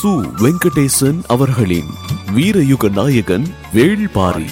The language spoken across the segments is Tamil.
சு வெங்கடேசன் அவர்களின் வீரயுக நாயகன் வேள்பாரி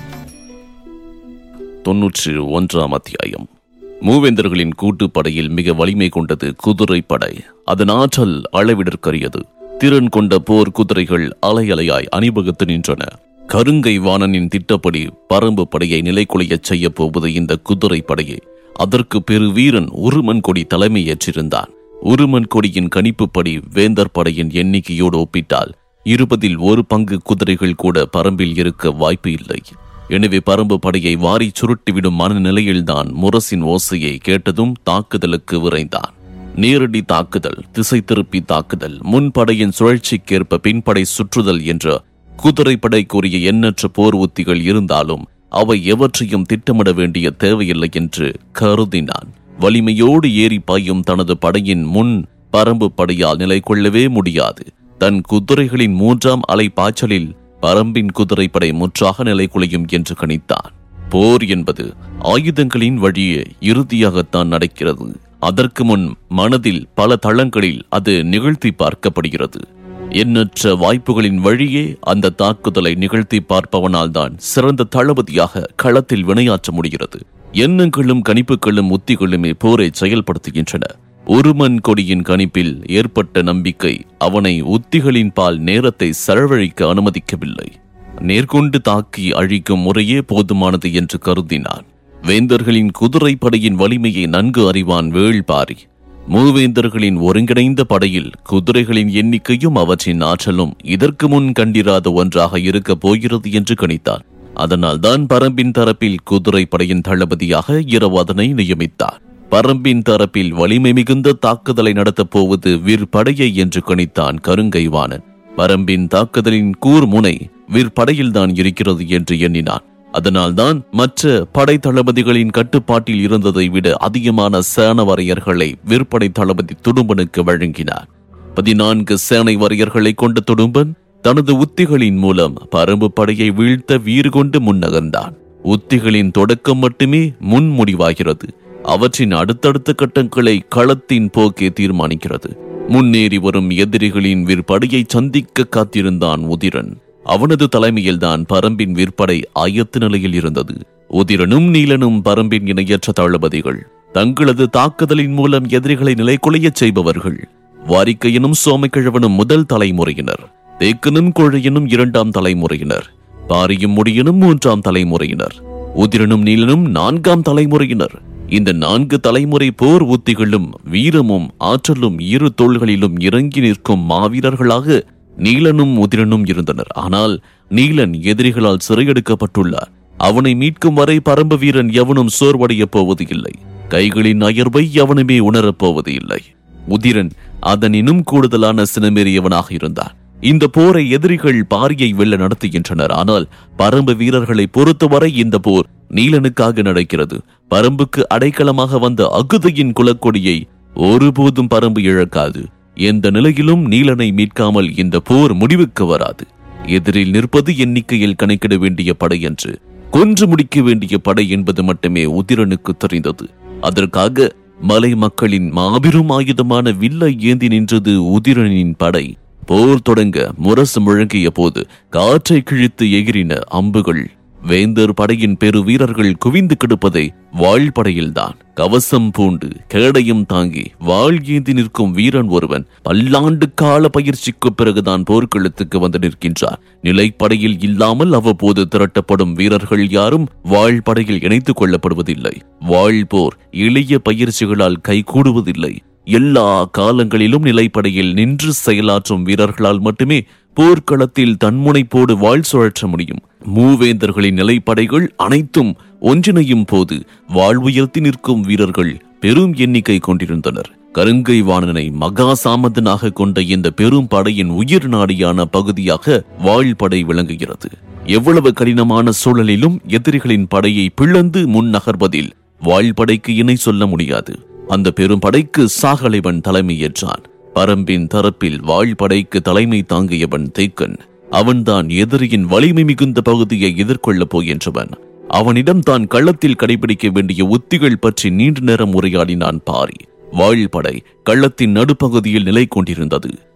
தொன்னூற்று ஒன்றாம் அத்தியாயம் மூவேந்தர்களின் கூட்டுப்படையில் மிக வலிமை கொண்டது குதிரை படை அதன் ஆற்றல் அளவிடற்கரியது திறன் கொண்ட போர் குதிரைகள் அலை அலையாய் அணிவகுத்து நின்றன கருங்கை வாணனின் திட்டப்படி பரம்பு படையை நிலைக்குலையச் செய்யப் போவது இந்த குதிரை படையே அதற்கு பெரு வீரன் உருமன் கொடி தலைமையேற்றிருந்தான் உருமன் கொடியின் கணிப்புப்படி வேந்தர் படையின் எண்ணிக்கையோடு ஒப்பிட்டால் இருபதில் ஒரு பங்கு குதிரைகள் கூட பரம்பில் இருக்க வாய்ப்பு இல்லை எனவே பரம்பு படையை வாரி சுருட்டிவிடும் மனநிலையில்தான் முரசின் ஓசையை கேட்டதும் தாக்குதலுக்கு விரைந்தான் நேரடி தாக்குதல் திசை திருப்பி தாக்குதல் முன்படையின் சுழற்சிக்கேற்ப பின்படை சுற்றுதல் என்ற குதிரைப்படைக்குரிய எண்ணற்ற போர் உத்திகள் இருந்தாலும் அவை எவற்றையும் திட்டமிட வேண்டிய தேவையில்லை என்று கருதினான் வலிமையோடு ஏறி பாயும் தனது படையின் முன் பரம்பு படையால் நிலை கொள்ளவே முடியாது தன் குதிரைகளின் மூன்றாம் அலை பாய்ச்சலில் பரம்பின் குதிரைப்படை முற்றாக நிலை குலையும் என்று கணித்தான் போர் என்பது ஆயுதங்களின் வழியே இறுதியாகத்தான் நடக்கிறது அதற்கு முன் மனதில் பல தளங்களில் அது நிகழ்த்தி பார்க்கப்படுகிறது எண்ணற்ற வாய்ப்புகளின் வழியே அந்த தாக்குதலை நிகழ்த்தி பார்ப்பவனால் தான் சிறந்த தளபதியாக களத்தில் வினையாற்ற முடிகிறது எண்ணங்களும் கணிப்புகளும் உத்திகளுமே போரை செயல்படுத்துகின்றன ஒருமன் கொடியின் கணிப்பில் ஏற்பட்ட நம்பிக்கை அவனை உத்திகளின் பால் நேரத்தை செலவழிக்க அனுமதிக்கவில்லை நேர்கொண்டு தாக்கி அழிக்கும் முறையே போதுமானது என்று கருதினான் வேந்தர்களின் குதிரை படையின் வலிமையை நன்கு அறிவான் வேள்பாரி மூவேந்தர்களின் ஒருங்கிணைந்த படையில் குதிரைகளின் எண்ணிக்கையும் அவற்றின் ஆற்றலும் இதற்கு முன் கண்டிராத ஒன்றாக இருக்கப் போகிறது என்று கணித்தார் அதனால் தான் பரம்பின் தரப்பில் குதிரை படையின் தளபதியாக இரவாதனை நியமித்தார் பரம்பின் தரப்பில் வலிமை மிகுந்த தாக்குதலை நடத்தப் போவது விற்படையை என்று கணித்தான் கருங்கைவாணன் பரம்பின் தாக்குதலின் கூர்முனை விற்படையில்தான் இருக்கிறது என்று எண்ணினான் அதனால்தான் மற்ற படை தளபதிகளின் கட்டுப்பாட்டில் இருந்ததை விட அதிகமான சேன வரையர்களை விற்படை தளபதி துடும்பனுக்கு வழங்கினார் பதினான்கு சேனை வரையர்களை கொண்ட துடும்பன் தனது உத்திகளின் மூலம் பரம்பு படையை வீழ்த்த வீறு கொண்டு முன்னகர்ந்தான் உத்திகளின் தொடக்கம் மட்டுமே முன்முடிவாகிறது அவற்றின் அடுத்தடுத்த கட்டங்களை களத்தின் போக்கே தீர்மானிக்கிறது முன்னேறி வரும் எதிரிகளின் விற்படையை சந்திக்க காத்திருந்தான் உதிரன் அவனது தலைமையில்தான் பரம்பின் விற்படை ஆயத்த நிலையில் இருந்தது உதிரனும் நீலனும் பரம்பின் இணையற்ற தளபதிகள் தங்களது தாக்குதலின் மூலம் எதிரிகளை நிலைக்குலையச் செய்பவர்கள் வாரிக்கையனும் சோமக்கிழவனும் முதல் தலைமுறையினர் தேக்கனும் குழையனும் இரண்டாம் தலைமுறையினர் பாரியும் முடியனும் மூன்றாம் தலைமுறையினர் உதிரனும் நீலனும் நான்காம் தலைமுறையினர் இந்த நான்கு தலைமுறை போர் உத்திகளும் வீரமும் ஆற்றலும் இரு தோள்களிலும் இறங்கி நிற்கும் மாவீரர்களாக நீலனும் உதிரனும் இருந்தனர் ஆனால் நீலன் எதிரிகளால் சிறையெடுக்கப்பட்டுள்ளார் அவனை மீட்கும் வரை பரம்பு வீரன் எவனும் சோர்வடைய போவது இல்லை கைகளின் அயர்வை எவனுமே உணரப் போவது இல்லை உதிரன் அதனினும் கூடுதலான சினமேறியவனாக இருந்தான் இந்த போரை எதிரிகள் பாரியை வெல்ல நடத்துகின்றனர் ஆனால் பரம்பு வீரர்களை பொறுத்தவரை இந்த போர் நீலனுக்காக நடக்கிறது பரம்புக்கு அடைக்கலமாக வந்த அகுதையின் குலக்கொடியை ஒருபோதும் பரம்பு இழக்காது எந்த நிலையிலும் நீலனை மீட்காமல் இந்த போர் முடிவுக்கு வராது எதிரில் நிற்பது எண்ணிக்கையில் கணக்கிட வேண்டிய படை என்று கொன்று முடிக்க வேண்டிய படை என்பது மட்டுமே உதிரனுக்கு தெரிந்தது அதற்காக மலை மக்களின் மாபெரும் ஆயுதமான வில்லை ஏந்தி நின்றது உதிரனின் படை போர் தொடங்க முரசு முழங்கிய போது காற்றை கிழித்து எகிரின அம்புகள் வேந்தர் படையின் பெரு வீரர்கள் குவிந்து கிடப்பதை வாழ்படையில்தான் கவசம் பூண்டு கேடயம் தாங்கி வாழ் ஏந்தி நிற்கும் வீரன் ஒருவன் பல்லாண்டு கால பயிற்சிக்கு பிறகுதான் போர்க்களத்துக்கு வந்து நிற்கின்றார் நிலைப்படையில் இல்லாமல் அவ்வப்போது திரட்டப்படும் வீரர்கள் யாரும் வாழ்படையில் இணைத்துக் கொள்ளப்படுவதில்லை வாழ் போர் எளிய பயிற்சிகளால் கைகூடுவதில்லை எல்லா காலங்களிலும் நிலைப்படையில் நின்று செயலாற்றும் வீரர்களால் மட்டுமே போர்க்களத்தில் தன்முனைப்போடு வாழ் சுழற்ற முடியும் மூவேந்தர்களின் நிலைப்படைகள் அனைத்தும் ஒன்றிணையும் போது வாழ்வுயர்த்தி நிற்கும் வீரர்கள் பெரும் எண்ணிக்கை கொண்டிருந்தனர் கருங்கை வாணனை மகா சாமந்தனாக கொண்ட இந்த பெரும் படையின் உயிர் நாடியான பகுதியாக வாழ்படை விளங்குகிறது எவ்வளவு கடினமான சூழலிலும் எதிரிகளின் படையை பிளந்து முன் நகர்வதில் வாழ்படைக்கு இணை சொல்ல முடியாது அந்த பெரும் படைக்கு சாகலைவன் தலைமையேற்றான் பரம்பின் தரப்பில் வாழ்படைக்கு தலைமை தாங்கியவன் தேக்கன் அவன்தான் எதிரியின் வலிமை மிகுந்த பகுதியை எதிர்கொள்ளப் போகின்றவன் அவனிடம் தான் களத்தில் கடைபிடிக்க வேண்டிய உத்திகள் பற்றி நீண்ட நேரம் உரையாடினான் பாரி வாழ்படை கள்ளத்தின் நடுப்பகுதியில் நிலை கொண்டிருந்தது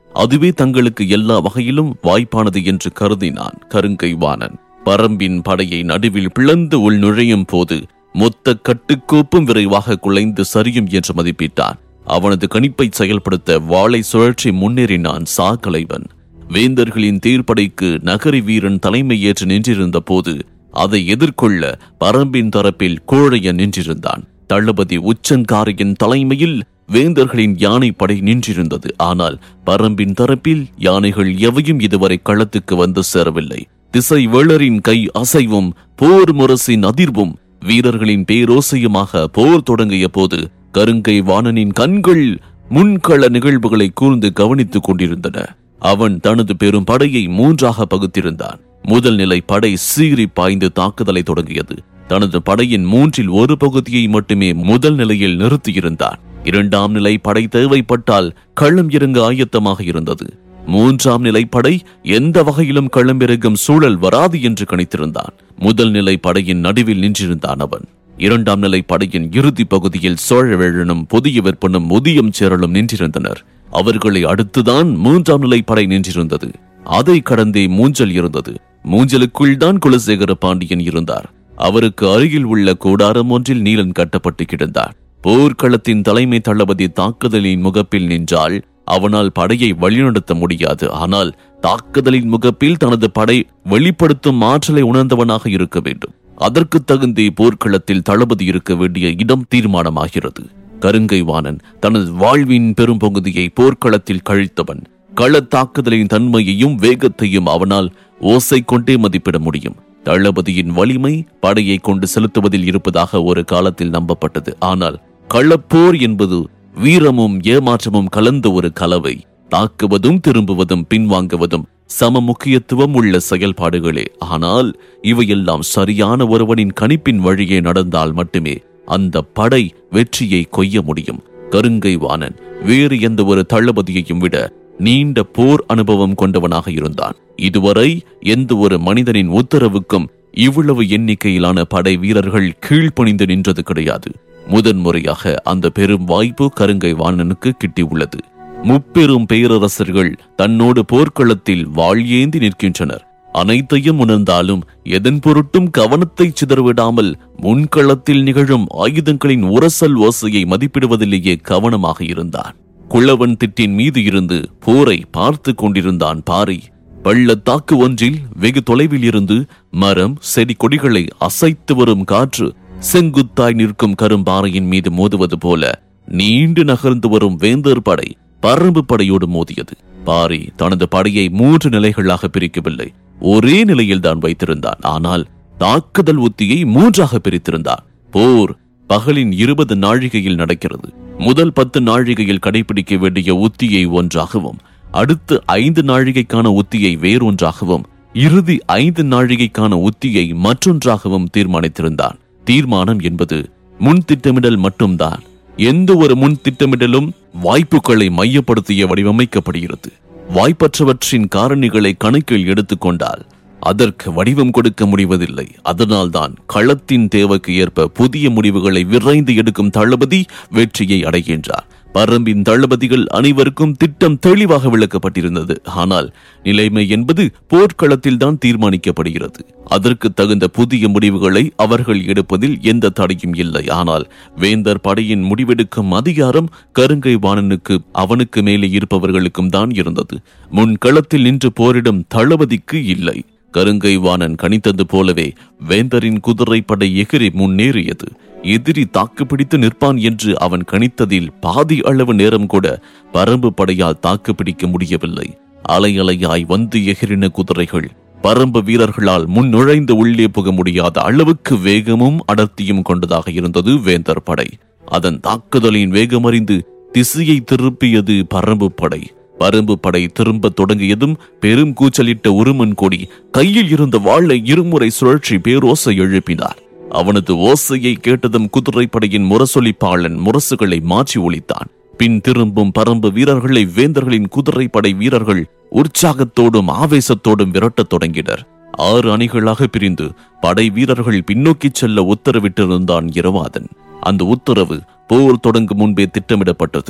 அதுவே தங்களுக்கு எல்லா வகையிலும் வாய்ப்பானது என்று கருதினான் கருங்கை வாணன் பரம்பின் படையை நடுவில் பிளந்து உள் நுழையும் போது மொத்த கட்டுக்கோப்பும் விரைவாக குலைந்து சரியும் என்று மதிப்பிட்டான் அவனது கணிப்பை செயல்படுத்த வாளை சுழற்றி முன்னேறினான் சாகலைவன் வேந்தர்களின் தேர்ப்படைக்கு நகரி வீரன் தலைமையேற்று நின்றிருந்த போது அதை எதிர்கொள்ள பரம்பின் தரப்பில் கோழையன் நின்றிருந்தான் தளபதி உச்சங்காரியின் தலைமையில் வேந்தர்களின் யானை படை நின்றிருந்தது ஆனால் பரம்பின் தரப்பில் யானைகள் எவையும் இதுவரை களத்துக்கு வந்து சேரவில்லை திசை வேளரின் கை அசைவும் போர் முரசின் அதிர்வும் வீரர்களின் பேரோசையுமாக போர் தொடங்கிய போது கருங்கை வாணனின் கண்கள் முன்கள நிகழ்வுகளை கூர்ந்து கவனித்துக் கொண்டிருந்தன அவன் தனது பெரும் படையை மூன்றாக பகுத்திருந்தான் முதல் நிலை படை சீறி பாய்ந்து தாக்குதலை தொடங்கியது தனது படையின் மூன்றில் ஒரு பகுதியை மட்டுமே முதல் நிலையில் நிறுத்தியிருந்தான் இரண்டாம் நிலை படை தேவைப்பட்டால் களம் இறங்க ஆயத்தமாக இருந்தது மூன்றாம் நிலை படை எந்த வகையிலும் களமிறங்கும் சூழல் வராது என்று கணித்திருந்தான் முதல் நிலை படையின் நடுவில் நின்றிருந்தான் அவன் இரண்டாம் நிலை படையின் இறுதி பகுதியில் சோழவேழனும் புதிய விற்பனும் முதியம் சேரலும் நின்றிருந்தனர் அவர்களை அடுத்துதான் மூன்றாம் நிலை படை நின்றிருந்தது அதை கடந்தே மூஞ்சல் இருந்தது மூஞ்சலுக்குள் தான் குலசேகர பாண்டியன் இருந்தார் அவருக்கு அருகில் உள்ள கூடாரம் ஒன்றில் நீலன் கட்டப்பட்டு கிடந்தார் போர்க்களத்தின் தலைமை தளபதி தாக்குதலின் முகப்பில் நின்றால் அவனால் படையை வழிநடத்த முடியாது ஆனால் தாக்குதலின் முகப்பில் தனது படை வெளிப்படுத்தும் ஆற்றலை உணர்ந்தவனாக இருக்க வேண்டும் அதற்கு தகுந்தே போர்க்களத்தில் தளபதி இருக்க வேண்டிய இடம் தீர்மானமாகிறது கருங்கை வாணன் தனது வாழ்வின் பெரும்பகுதியை போர்க்களத்தில் கழித்தவன் கள தாக்குதலின் தன்மையையும் வேகத்தையும் அவனால் ஓசை கொண்டே மதிப்பிட முடியும் தளபதியின் வலிமை படையை கொண்டு செலுத்துவதில் இருப்பதாக ஒரு காலத்தில் நம்பப்பட்டது ஆனால் களப்போர் என்பது வீரமும் ஏமாற்றமும் கலந்த ஒரு கலவை தாக்குவதும் திரும்புவதும் பின்வாங்குவதும் சம முக்கியத்துவம் உள்ள செயல்பாடுகளே ஆனால் இவையெல்லாம் சரியான ஒருவனின் கணிப்பின் வழியே நடந்தால் மட்டுமே அந்த படை வெற்றியை கொய்ய முடியும் கருங்கை வாணன் வேறு எந்த ஒரு தளபதியையும் விட நீண்ட போர் அனுபவம் கொண்டவனாக இருந்தான் இதுவரை எந்த ஒரு மனிதனின் உத்தரவுக்கும் இவ்வளவு எண்ணிக்கையிலான படை வீரர்கள் கீழ்ப்பணிந்து நின்றது கிடையாது முதன்முறையாக அந்த பெரும் வாய்ப்பு கருங்கை வாணனுக்கு கிட்டியுள்ளது முப்பெரும் பேரரசர்கள் தன்னோடு போர்க்களத்தில் வாழியேந்தி நிற்கின்றனர் அனைத்தையும் உணர்ந்தாலும் எதன் பொருட்டும் கவனத்தை சிதறவிடாமல் முன்களத்தில் நிகழும் ஆயுதங்களின் உரசல் ஓசையை மதிப்பிடுவதிலேயே கவனமாக இருந்தான் குளவன் திட்டின் மீது இருந்து போரை பார்த்து கொண்டிருந்தான் பாரி பள்ளத்தாக்கு ஒன்றில் வெகு தொலைவில் இருந்து மரம் செடி கொடிகளை அசைத்து வரும் காற்று செங்குத்தாய் நிற்கும் கரும்பாறையின் மீது மோதுவது போல நீண்டு நகர்ந்து வரும் வேந்தர் படை பரம்பு படையோடு மோதியது பாரி தனது படையை மூன்று நிலைகளாக பிரிக்கவில்லை ஒரே நிலையில் தான் வைத்திருந்தான் ஆனால் தாக்குதல் உத்தியை மூன்றாக பிரித்திருந்தான் போர் பகலின் இருபது நாழிகையில் நடக்கிறது முதல் பத்து நாழிகையில் கடைபிடிக்க வேண்டிய உத்தியை ஒன்றாகவும் அடுத்து ஐந்து நாழிகைக்கான உத்தியை வேறொன்றாகவும் இறுதி ஐந்து நாழிகைக்கான உத்தியை மற்றொன்றாகவும் தீர்மானித்திருந்தான் தீர்மானம் என்பது முன் திட்டமிடல் மட்டும்தான் எந்த ஒரு முன் திட்டமிடலும் வாய்ப்புகளை மையப்படுத்திய வடிவமைக்கப்படுகிறது வாய்ப்பற்றவற்றின் காரணிகளை கணக்கில் எடுத்துக்கொண்டால் அதற்கு வடிவம் கொடுக்க முடிவதில்லை அதனால்தான் களத்தின் தேவைக்கு ஏற்ப புதிய முடிவுகளை விரைந்து எடுக்கும் தளபதி வெற்றியை அடைகின்றார் பரம்பின் தளபதிகள் அனைவருக்கும் திட்டம் தெளிவாக விளக்கப்பட்டிருந்தது ஆனால் நிலைமை என்பது போர்க்களத்தில் தான் தீர்மானிக்கப்படுகிறது அதற்கு தகுந்த புதிய முடிவுகளை அவர்கள் எடுப்பதில் எந்த தடையும் இல்லை ஆனால் வேந்தர் படையின் முடிவெடுக்கும் அதிகாரம் கருங்கை வாணனுக்கு அவனுக்கு மேலே இருப்பவர்களுக்கும் தான் இருந்தது முன்களத்தில் நின்று போரிடும் தளபதிக்கு இல்லை கருங்கை வாணன் கணித்தது போலவே வேந்தரின் குதிரைப்படை எகிரி முன்னேறியது எதிரி தாக்குப்பிடித்து நிற்பான் என்று அவன் கணித்ததில் பாதி அளவு நேரம் கூட பரம்பு படையால் தாக்குப்பிடிக்க முடியவில்லை அலை அலையாய் வந்து எகிரின குதிரைகள் பரம்பு வீரர்களால் முன் நுழைந்து உள்ளே புக முடியாத அளவுக்கு வேகமும் அடர்த்தியும் கொண்டதாக இருந்தது வேந்தர் படை அதன் தாக்குதலின் வேகமறிந்து திசையை திருப்பியது பரம்பு படை பரும்பு படை திரும்ப தொடங்கியதும் பெரும் கூச்சலிட்ட உருமன் கொடி கையில் இருந்த வாளை இருமுறை சுழற்சி பேரோசை எழுப்பினார் அவனது ஓசையை கேட்டதும் குதிரைப்படையின் முரசொலிப்பாளன் முரசுகளை மாற்றி ஒலித்தான் பின் திரும்பும் பரம்பு வீரர்களை வேந்தர்களின் குதிரைப்படை வீரர்கள் உற்சாகத்தோடும் ஆவேசத்தோடும் விரட்டத் தொடங்கினர் ஆறு அணிகளாக பிரிந்து படை வீரர்கள் பின்னோக்கி செல்ல உத்தரவிட்டிருந்தான் இரவாதன் அந்த உத்தரவு போர் தொடங்கும் முன்பே திட்டமிடப்பட்டது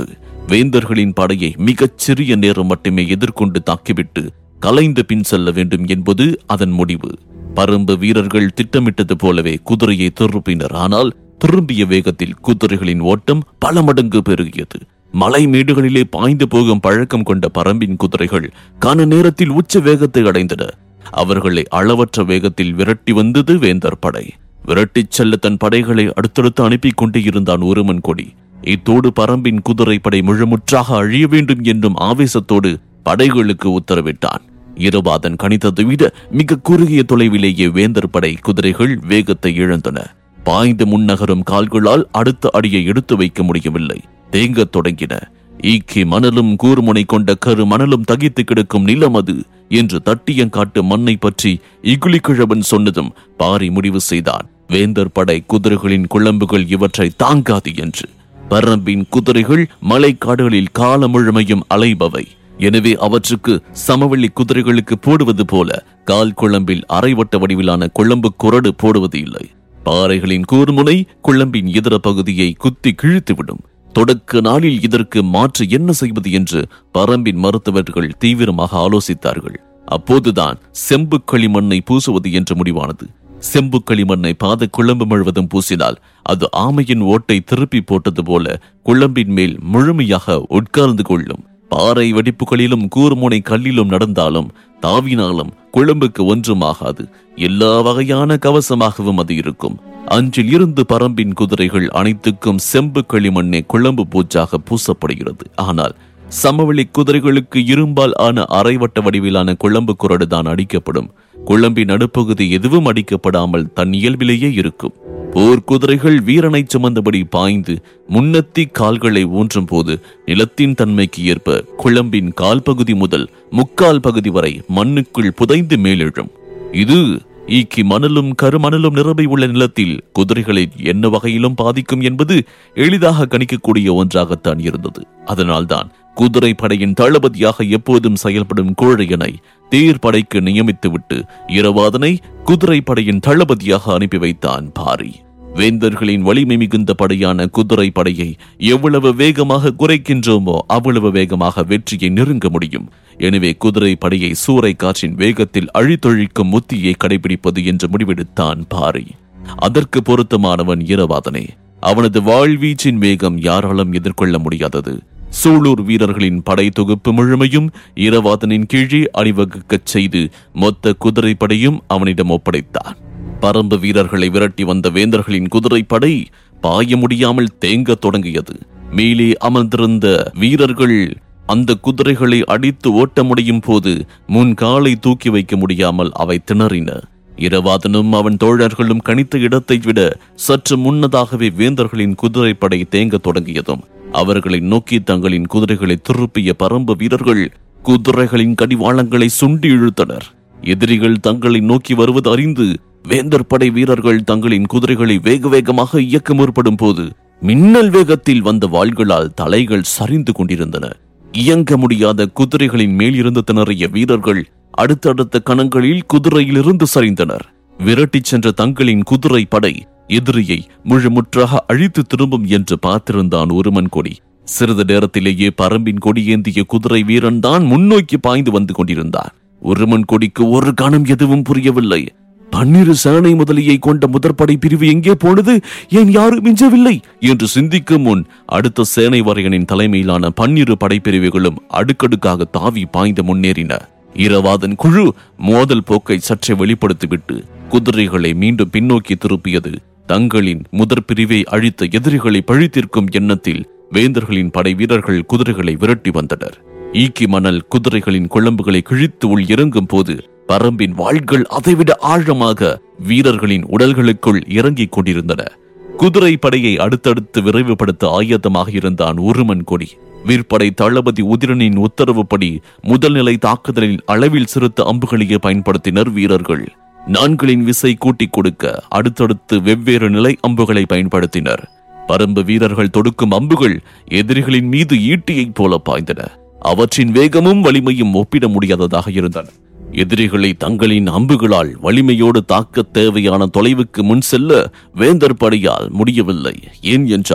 வேந்தர்களின் படையை மிகச் சிறிய நேரம் மட்டுமே எதிர்கொண்டு தாக்கிவிட்டு கலைந்து பின் செல்ல வேண்டும் என்பது அதன் முடிவு பரம்பு வீரர்கள் திட்டமிட்டது போலவே குதிரையை திருப்பினர் ஆனால் திரும்பிய வேகத்தில் குதிரைகளின் ஓட்டம் பல மடங்கு பெருகியது மலை மேடுகளிலே பாய்ந்து போகும் பழக்கம் கொண்ட பரம்பின் குதிரைகள் கன நேரத்தில் உச்ச வேகத்தை அடைந்தன அவர்களை அளவற்ற வேகத்தில் விரட்டி வந்தது வேந்தர் படை விரட்டிச் செல்ல தன் படைகளை அடுத்தடுத்து அனுப்பி கொண்டே இருந்தான் ஒருமன் கொடி இத்தோடு பரம்பின் குதிரை படை முழுமுற்றாக அழிய வேண்டும் என்றும் ஆவேசத்தோடு படைகளுக்கு உத்தரவிட்டான் இரவாதன் கணித்ததை விட மிக குறுகிய தொலைவிலேயே வேந்தர் படை குதிரைகள் வேகத்தை இழந்தன பாய்ந்து முன்னகரும் கால்களால் அடுத்த அடியை எடுத்து வைக்க முடியவில்லை தேங்கத் தொடங்கின ஈக்கி மணலும் கூர்முனை கொண்ட கரு மணலும் தகித்து கிடக்கும் நிலம் அது என்று தட்டியங்காட்டு மண்ணை பற்றி இகுலி கிழவன் சொன்னதும் பாரி முடிவு செய்தான் வேந்தர் படை குதிரைகளின் குழம்புகள் இவற்றை தாங்காது என்று பரம்பின் குதிரைகள் மலைக்காடுகளில் கால முழுமையும் அலைபவை எனவே அவற்றுக்கு சமவெளி குதிரைகளுக்கு போடுவது போல கால் குழம்பில் அரைவட்ட வடிவிலான குழம்பு குரடு போடுவது இல்லை பாறைகளின் கூர்முனை குழம்பின் இதர பகுதியை குத்தி கிழித்துவிடும் தொடக்க நாளில் இதற்கு மாற்று என்ன செய்வது என்று பரம்பின் மருத்துவர்கள் தீவிரமாக ஆலோசித்தார்கள் அப்போதுதான் செம்பு களிமண்ணை பூசுவது என்று முடிவானது செம்பு களிமண்ணை பாத குழம்பு முழுவதும் பூசினால் அது ஆமையின் ஓட்டை திருப்பி போட்டது போல குழம்பின் மேல் முழுமையாக உட்கார்ந்து கொள்ளும் பாறை வெடிப்புகளிலும் கூர்முனை கல்லிலும் நடந்தாலும் தாவினாலும் குழம்புக்கு ஒன்றுமாகாது எல்லா வகையான கவசமாகவும் அது இருக்கும் அஞ்சில் இருந்து பரம்பின் குதிரைகள் அனைத்துக்கும் செம்பு களிமண்ணே குழம்பு பூச்சாக பூசப்படுகிறது ஆனால் சமவெளி குதிரைகளுக்கு இரும்பால் ஆன அரைவட்ட வடிவிலான குழம்பு குரடு தான் அடிக்கப்படும் குழம்பின் நடுப்பகுதி எதுவும் அடிக்கப்படாமல் தன் இயல்பிலேயே இருக்கும் போர் குதிரைகள் வீரனை சுமந்தபடி பாய்ந்து முன்னத்தி கால்களை ஊன்றும் போது நிலத்தின் தன்மைக்கு ஏற்ப குழம்பின் கால் பகுதி முதல் முக்கால் பகுதி வரை மண்ணுக்குள் புதைந்து மேலெழும் இது ஈக்கி மணலும் கருமணலும் நிரம்பி உள்ள நிலத்தில் குதிரைகளை என்ன வகையிலும் பாதிக்கும் என்பது எளிதாக கணிக்கக்கூடிய ஒன்றாகத்தான் இருந்தது அதனால்தான் குதிரை படையின் தளபதியாக எப்போதும் செயல்படும் கோழையனை தேர் படைக்கு நியமித்துவிட்டு இரவாதனை குதிரை படையின் தளபதியாக அனுப்பி வைத்தான் பாரி வேந்தர்களின் வலிமை மிகுந்த படையான குதிரை படையை எவ்வளவு வேகமாக குறைக்கின்றோமோ அவ்வளவு வேகமாக வெற்றியை நெருங்க முடியும் எனவே குதிரை படையை சூறை காற்றின் வேகத்தில் அழித்தொழிக்கும் முத்தியை கடைபிடிப்பது என்று முடிவெடுத்தான் பாரி அதற்கு பொருத்தமானவன் இரவாதனே அவனது வாழ்வீச்சின் வேகம் யாராலும் எதிர்கொள்ள முடியாதது சூளூர் வீரர்களின் படை தொகுப்பு முழுமையும் இரவாதனின் கீழே அணிவகுக்கச் செய்து மொத்த குதிரை படையும் அவனிடம் ஒப்படைத்தான் பரம்பு வீரர்களை விரட்டி வந்த வேந்தர்களின் குதிரைப்படை பாய முடியாமல் தேங்கத் தொடங்கியது மேலே அமர்ந்திருந்த வீரர்கள் அந்த குதிரைகளை அடித்து ஓட்ட முடியும் போது முன் காலை தூக்கி வைக்க முடியாமல் அவை திணறின இரவாதனும் அவன் தோழர்களும் கணித்த இடத்தை விட சற்று முன்னதாகவே வேந்தர்களின் குதிரைப்படை தேங்கத் தொடங்கியதும் அவர்களை நோக்கி தங்களின் குதிரைகளை திருப்பிய பரம்பு வீரர்கள் குதிரைகளின் கடிவாளங்களை சுண்டி இழுத்தனர் எதிரிகள் தங்களை நோக்கி வருவது அறிந்து வேந்தர் படை வீரர்கள் தங்களின் குதிரைகளை வேக வேகமாக இயக்க முற்படும் போது மின்னல் வேகத்தில் வந்த வாள்களால் தலைகள் சரிந்து கொண்டிருந்தன இயங்க முடியாத குதிரைகளின் மேல் இருந்து திணறிய வீரர்கள் அடுத்தடுத்த கணங்களில் குதிரையிலிருந்து சரிந்தனர் விரட்டிச் சென்ற தங்களின் குதிரை படை எதிரியை முழுமுற்றாக அழித்து திரும்பும் என்று பார்த்திருந்தான் ஒருமன் கொடி சிறிது நேரத்திலேயே பரம்பின் கொடி ஏந்திய குதிரை வீரன் தான் முன்னோக்கி பாய்ந்து வந்து கொண்டிருந்தான் ஒருமன் கொடிக்கு ஒரு கணம் எதுவும் புரியவில்லை பன்னிரு சேனை முதலியை கொண்ட முதற்படை பிரிவு எங்கே போனது ஏன் யாரும் மிஞ்சவில்லை என்று சிந்திக்கும் முன் அடுத்த சேனை வரையனின் தலைமையிலான பன்னிரு படைப்பிரிவுகளும் அடுக்கடுக்காக தாவி பாய்ந்து முன்னேறின இரவாதன் குழு மோதல் போக்கை சற்றே வெளிப்படுத்திவிட்டு குதிரைகளை மீண்டும் பின்னோக்கி திருப்பியது தங்களின் முதற் பிரிவை அழித்த எதிரிகளை பழித்திருக்கும் எண்ணத்தில் வேந்தர்களின் படை வீரர்கள் குதிரைகளை விரட்டி வந்தனர் ஈக்கி மணல் குதிரைகளின் குழம்புகளை கிழித்து உள் இறங்கும் போது பரம்பின் வாள்கள் அதைவிட ஆழமாக வீரர்களின் உடல்களுக்குள் இறங்கிக் கொண்டிருந்தன குதிரை படையை அடுத்தடுத்து விரைவுபடுத்த ஆயத்தமாக இருந்தான் உருமன் கொடி வீர்ப்படை தளபதி உதிரனின் உத்தரவுப்படி முதல் நிலை தாக்குதலில் அளவில் சிறுத்த அம்புகளையே பயன்படுத்தினர் வீரர்கள் நான்களின் விசை கூட்டிக் கொடுக்க அடுத்தடுத்து வெவ்வேறு நிலை அம்புகளை பயன்படுத்தினர் பரம்பு வீரர்கள் தொடுக்கும் அம்புகள் எதிரிகளின் மீது ஈட்டியைப் போல பாய்ந்தன அவற்றின் வேகமும் வலிமையும் ஒப்பிட முடியாததாக இருந்தன எதிரிகளை தங்களின் அம்புகளால் வலிமையோடு தாக்க தேவையான தொலைவுக்கு முன் செல்ல வேந்தர் படையால் முடியவில்லை ஏன் என்றால்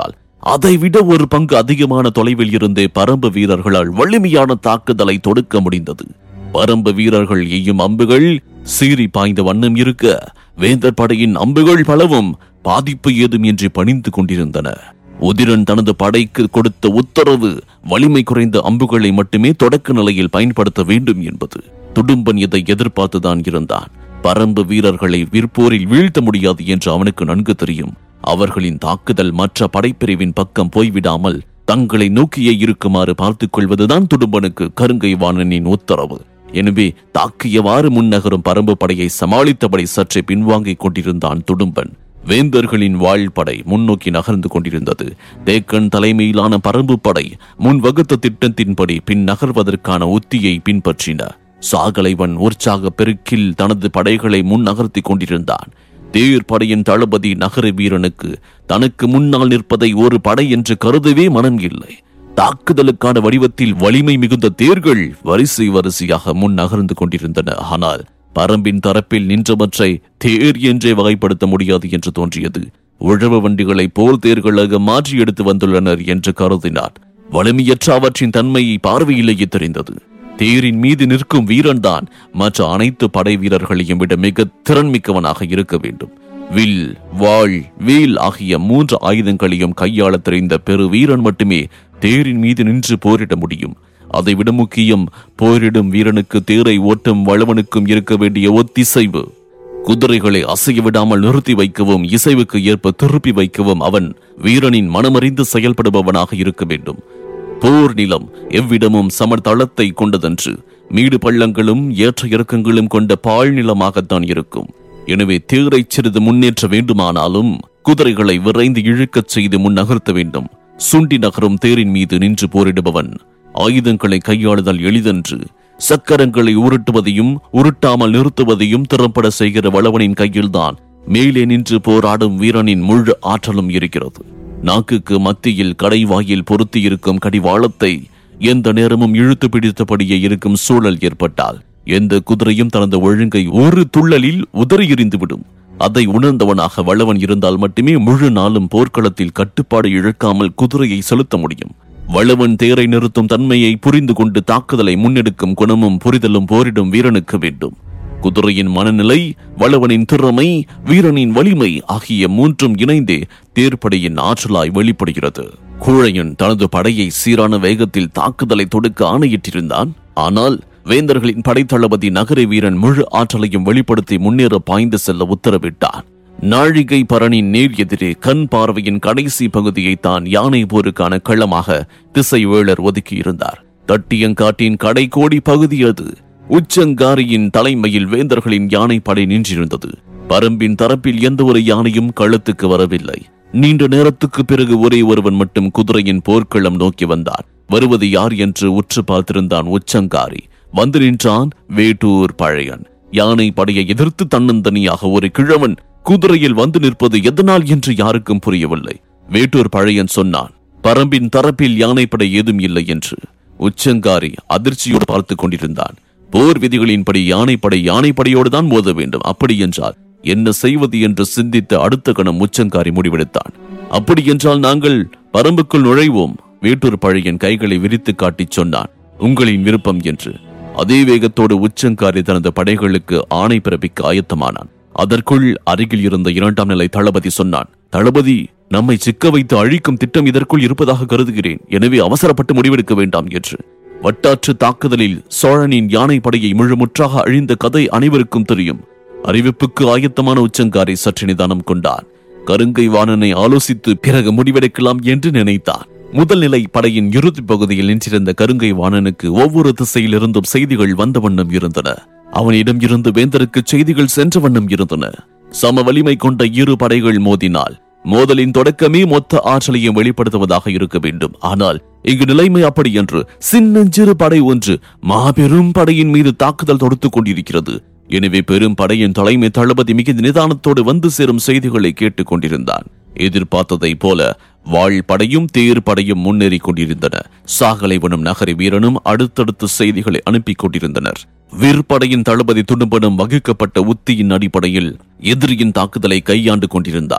அதைவிட ஒரு பங்கு அதிகமான தொலைவில் இருந்தே பரம்பு வீரர்களால் வலிமையான தாக்குதலை தொடுக்க முடிந்தது பரம்பு வீரர்கள் எய்யும் அம்புகள் சீறி பாய்ந்த வண்ணம் இருக்க வேந்தர் படையின் அம்புகள் பலவும் பாதிப்பு ஏதுமின்றி பணிந்து கொண்டிருந்தன உதிரன் தனது படைக்கு கொடுத்த உத்தரவு வலிமை குறைந்த அம்புகளை மட்டுமே தொடக்க நிலையில் பயன்படுத்த வேண்டும் என்பது துடும்பன் இதை எதிர்பார்த்துதான் இருந்தான் பரம்பு வீரர்களை விற்போரில் வீழ்த்த முடியாது என்று அவனுக்கு நன்கு தெரியும் அவர்களின் தாக்குதல் மற்ற படைப்பிரிவின் பக்கம் போய்விடாமல் தங்களை நோக்கியே இருக்குமாறு பார்த்துக் கொள்வதுதான் துடும்பனுக்கு கருங்கை வாணனின் உத்தரவு எனவே தாக்கியவாறு முன்னகரும் பரம்பு படையை சமாளித்தபடி சற்றே பின்வாங்கிக் கொண்டிருந்தான் துடும்பன் வேந்தர்களின் வாழ்படை முன்னோக்கி நகர்ந்து கொண்டிருந்தது தேக்கன் தலைமையிலான பரம்பு படை முன் வகுத்த திட்டத்தின்படி பின் நகர்வதற்கான உத்தியை பின்பற்றின சாகலைவன் உற்சாக பெருக்கில் தனது படைகளை முன் நகர்த்திக் கொண்டிருந்தான் தேர் படையின் தளபதி நகர வீரனுக்கு தனக்கு முன்னால் நிற்பதை ஒரு படை என்று கருதவே மனம் இல்லை தாக்குதலுக்கான வடிவத்தில் வலிமை மிகுந்த தேர்கள் வரிசை வரிசையாக முன் நகர்ந்து கொண்டிருந்தன ஆனால் பரம்பின் தரப்பில் நின்றவற்றை தேர் என்றே வகைப்படுத்த முடியாது என்று தோன்றியது உழவு வண்டிகளை போர் தேர்களாக மாற்றி எடுத்து வந்துள்ளனர் என்று கருதினார் வலிமையற்ற அவற்றின் தன்மையை பார்வையிலேயே தெரிந்தது தேரின் மீது நிற்கும் வீரன்தான் மற்ற அனைத்து படை வீரர்களையும் விட மிக திறன்மிக்கவனாக இருக்க வேண்டும் வில் வாள் வேல் ஆகிய மூன்று ஆயுதங்களையும் கையாள தெரிந்த பெரு வீரன் மட்டுமே தேரின் மீது நின்று போரிட முடியும் அதைவிட முக்கியம் போரிடும் வீரனுக்கு தேரை ஓட்டும் வளவனுக்கும் இருக்க வேண்டிய ஒத்திசைவு குதிரைகளை அசைய விடாமல் நிறுத்தி வைக்கவும் இசைவுக்கு ஏற்ப திருப்பி வைக்கவும் அவன் வீரனின் மனமறிந்து செயல்படுபவனாக இருக்க வேண்டும் போர் நிலம் எவ்விடமும் சமதளத்தை கொண்டதன்று மீடு பள்ளங்களும் ஏற்ற இறக்கங்களும் கொண்ட பாழ் நிலமாகத்தான் இருக்கும் எனவே தேரை சிறிது முன்னேற்ற வேண்டுமானாலும் குதிரைகளை விரைந்து இழுக்கச் செய்து முன் நகர்த்த வேண்டும் சுண்டி நகரும் தேரின் மீது நின்று போரிடுபவன் ஆயுதங்களை கையாளுதல் எளிதன்று சக்கரங்களை உருட்டுவதையும் உருட்டாமல் நிறுத்துவதையும் திறம்பட செய்கிற வளவனின் கையில்தான் மேலே நின்று போராடும் வீரனின் முழு ஆற்றலும் இருக்கிறது நாக்குக்கு மத்தியில் கடைவாயில் பொருத்தி இருக்கும் கடிவாளத்தை எந்த நேரமும் இழுத்து பிடித்தபடியே இருக்கும் சூழல் ஏற்பட்டால் எந்த குதிரையும் தனது ஒழுங்கை ஒரு துள்ளலில் உதறி எறிந்துவிடும் அதை உணர்ந்தவனாக வளவன் இருந்தால் மட்டுமே முழு நாளும் போர்க்களத்தில் கட்டுப்பாடு இழக்காமல் குதிரையை செலுத்த முடியும் வளவன் தேரை நிறுத்தும் தன்மையை புரிந்து கொண்டு தாக்குதலை முன்னெடுக்கும் குணமும் புரிதலும் போரிடும் வீரனுக்கு வேண்டும் குதிரையின் மனநிலை வளவனின் திறமை வீரனின் வலிமை ஆகிய மூன்றும் இணைந்தே தேர்ப்படையின் ஆற்றலாய் வெளிப்படுகிறது கூழையன் தனது படையை சீரான வேகத்தில் தாக்குதலை தொடுக்க ஆணையிட்டிருந்தான் ஆனால் வேந்தர்களின் படைத்தளபதி நகர வீரன் முழு ஆற்றலையும் வெளிப்படுத்தி முன்னேற பாய்ந்து செல்ல உத்தரவிட்டான் நாழிகை பரணின் நேர் எதிரே கண் பார்வையின் கடைசி பகுதியை தான் யானை போருக்கான களமாக திசைவேளர் ஒதுக்கியிருந்தார் தட்டியங்காட்டின் கடைக்கோடி பகுதி அது உச்சங்காரியின் தலைமையில் வேந்தர்களின் யானை படை நின்றிருந்தது பரம்பின் தரப்பில் எந்த ஒரு யானையும் களத்துக்கு வரவில்லை நீண்ட நேரத்துக்கு பிறகு ஒரே ஒருவன் மட்டும் குதிரையின் போர்க்களம் நோக்கி வந்தார் வருவது யார் என்று உற்று பார்த்திருந்தான் உச்சங்காரி வந்து நின்றான் வேட்டூர் பழையன் யானை படையை எதிர்த்து தன்னந்தனியாக ஒரு கிழவன் குதிரையில் வந்து நிற்பது எதனால் என்று யாருக்கும் புரியவில்லை வேட்டூர் பழையன் சொன்னான் பரம்பின் தரப்பில் யானைப்படை ஏதும் இல்லை என்று உச்சங்காரி அதிர்ச்சியோடு பார்த்துக் கொண்டிருந்தான் போர் விதிகளின்படி யானைப்படை யானைப்படையோடு தான் மோத வேண்டும் அப்படி என்றால் என்ன செய்வது என்று சிந்தித்த அடுத்த கணம் உச்சங்காரி முடிவெடுத்தான் அப்படி என்றால் நாங்கள் பரம்புக்குள் நுழைவோம் வேட்டூர் பழையன் கைகளை விரித்து காட்டிச் சொன்னான் உங்களின் விருப்பம் என்று அதே வேகத்தோடு உச்சங்காரி தனது படைகளுக்கு ஆணை பிறப்பிக்க ஆயத்தமானான் அதற்குள் அருகில் இருந்த இரண்டாம் நிலை தளபதி சொன்னான் தளபதி நம்மை சிக்க வைத்து அழிக்கும் திட்டம் இதற்குள் இருப்பதாக கருதுகிறேன் எனவே அவசரப்பட்டு முடிவெடுக்க வேண்டாம் என்று வட்டாற்று தாக்குதலில் சோழனின் யானை படையை முழுமுற்றாக அழிந்த கதை அனைவருக்கும் தெரியும் அறிவிப்புக்கு ஆயத்தமான உச்சங்காரி சற்று நிதானம் கொண்டான் கருங்கை வாணனை ஆலோசித்து பிறகு முடிவெடுக்கலாம் என்று நினைத்தான் முதல் நிலை படையின் இறுதி பகுதியில் நின்றிருந்த கருங்கை வாணனுக்கு ஒவ்வொரு திசையிலிருந்தும் செய்திகள் வந்த வண்ணம் இருந்தன அவனிடம் இருந்து வேந்தருக்கு செய்திகள் சென்ற வண்ணம் இருந்தன சம வலிமை கொண்ட இரு படைகள் மோதினால் மோதலின் தொடக்கமே மொத்த ஆற்றலையும் வெளிப்படுத்துவதாக இருக்க வேண்டும் ஆனால் இங்கு நிலைமை அப்படி என்று சின்னஞ்சிறு படை ஒன்று மாபெரும் படையின் மீது தாக்குதல் தொடுத்துக் கொண்டிருக்கிறது எனவே பெரும் படையின் தலைமை தளபதி மிகுந்த நிதானத்தோடு வந்து சேரும் செய்திகளை கேட்டுக் கொண்டிருந்தான் எதிர்பார்த்ததைப் போல வாழ் படையும் தேர் படையும் முன்னேறிக் கொண்டிருந்தன சாகலைவனும் நகரி வீரனும் அடுத்தடுத்த செய்திகளை அனுப்பிக் கொண்டிருந்தனர் விற்படையின் தளபதி துடும்பனும் வகுக்கப்பட்ட உத்தியின் அடிப்படையில் எதிரியின் தாக்குதலை கையாண்டு கொண்டிருந்தான்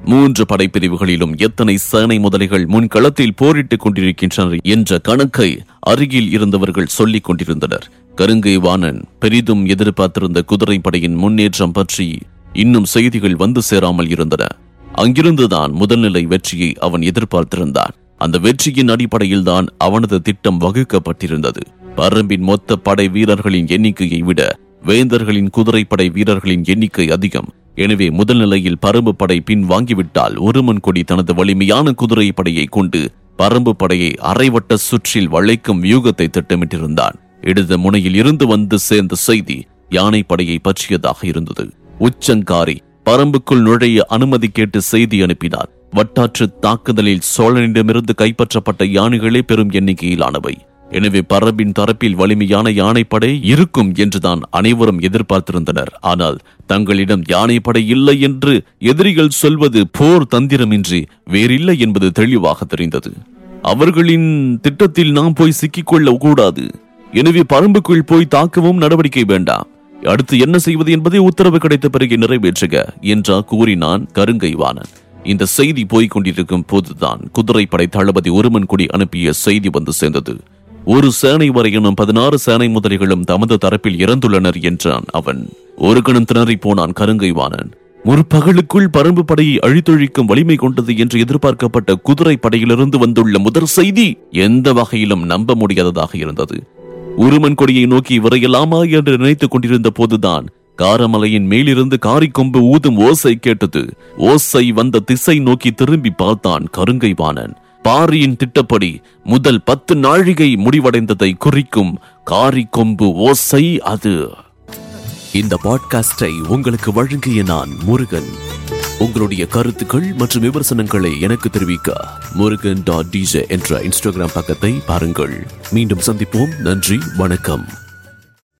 மூன்று படைப்பிரிவுகளிலும் எத்தனை சேனை முதலைகள் முன்களத்தில் போரிட்டுக் கொண்டிருக்கின்றனர் என்ற கணக்கை அருகில் இருந்தவர்கள் சொல்லிக் கொண்டிருந்தனர் கருங்கை வாணன் பெரிதும் எதிர்பார்த்திருந்த குதிரைப்படையின் முன்னேற்றம் பற்றி இன்னும் செய்திகள் வந்து சேராமல் இருந்தன அங்கிருந்துதான் முதல்நிலை வெற்றியை அவன் எதிர்பார்த்திருந்தான் அந்த வெற்றியின் அடிப்படையில்தான் அவனது திட்டம் வகுக்கப்பட்டிருந்தது பரம்பின் மொத்த படை வீரர்களின் எண்ணிக்கையை விட வேந்தர்களின் குதிரைப்படை வீரர்களின் எண்ணிக்கை அதிகம் எனவே முதல் நிலையில் பரம்பு படை பின் வாங்கிவிட்டால் ஒருமன் கொடி தனது வலிமையான குதிரை படையை கொண்டு பரம்பு படையை அரைவட்ட சுற்றில் வளைக்கும் வியூகத்தை திட்டமிட்டிருந்தான் இடது முனையில் இருந்து வந்து சேர்ந்த செய்தி யானை படையை பற்றியதாக இருந்தது உச்சங்காரி பரம்புக்குள் நுழைய அனுமதி கேட்டு செய்தி அனுப்பினார் வட்டாற்று தாக்குதலில் சோழனிடமிருந்து கைப்பற்றப்பட்ட யானைகளே பெரும் எண்ணிக்கையிலானவை எனவே பரம்பின் தரப்பில் வலிமையான யானைப்படை இருக்கும் என்றுதான் அனைவரும் எதிர்பார்த்திருந்தனர் ஆனால் தங்களிடம் யானைப்படை இல்லை என்று எதிரிகள் சொல்வது போர் தந்திரமின்றி வேறில்லை என்பது தெளிவாக தெரிந்தது அவர்களின் திட்டத்தில் நாம் போய் சிக்கிக்கொள்ள கூடாது எனவே பரம்புக்குள் போய் தாக்கவும் நடவடிக்கை வேண்டாம் அடுத்து என்ன செய்வது என்பதை உத்தரவு கிடைத்த பிறகு நிறைவேற்றுக என்றா கூறினான் கருங்கை வாணன் இந்த செய்தி போய்க் கொண்டிருக்கும் போதுதான் குதிரைப்படை தளபதி ஒருமன்குடி அனுப்பிய செய்தி வந்து சேர்ந்தது ஒரு சேனை வரையினும் பதினாறு சேனை முதலிகளும் தமது தரப்பில் இறந்துள்ளனர் என்றான் அவன் ஒரு கணம் திணறி போனான் கருங்கை வாணன் முற்பகலுக்குள் பரம்பு படையை அழித்தொழிக்கும் வலிமை கொண்டது என்று எதிர்பார்க்கப்பட்ட குதிரை படையிலிருந்து வந்துள்ள முதற் செய்தி எந்த வகையிலும் நம்ப முடியாததாக இருந்தது உருமன் கொடியை நோக்கி விரையலாமா என்று நினைத்துக் கொண்டிருந்த போதுதான் காரமலையின் மேலிருந்து காரிக்கொம்பு ஊதும் ஓசை கேட்டது ஓசை வந்த திசை நோக்கி திரும்பி பார்த்தான் கருங்கை வாணன் பாரியின் திட்டப்படி முதல் பத்து நாழிகை முடிவடைந்ததை குறிக்கும் காரிக்கொம்பு ஓசை அது இந்த பாட்காஸ்டை உங்களுக்கு வழங்கிய நான் முருகன் உங்களுடைய கருத்துக்கள் மற்றும் விமர்சனங்களை எனக்கு தெரிவிக்க முருகன் டாட் டிஜே என்ற இன்ஸ்டாகிராம் பக்கத்தை பாருங்கள் மீண்டும் சந்திப்போம் நன்றி வணக்கம்